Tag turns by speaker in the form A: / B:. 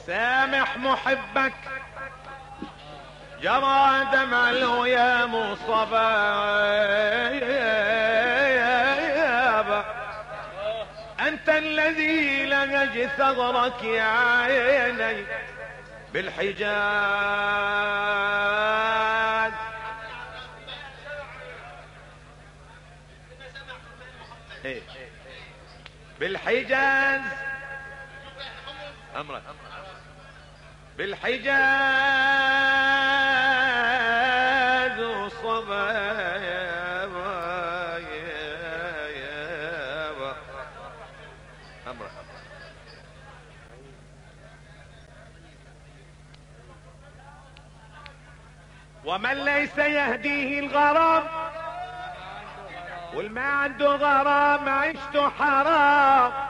A: سامح محبك جرى دمع له يا مصطفى انت الذي لهج ثغرك يا عيني بالحجاز إيه. بالحجاز امرك بالحجاز وصبا يا با يا يا با امرك ومن ليس يهديه الغرام والما عنده غرام عيشته حرام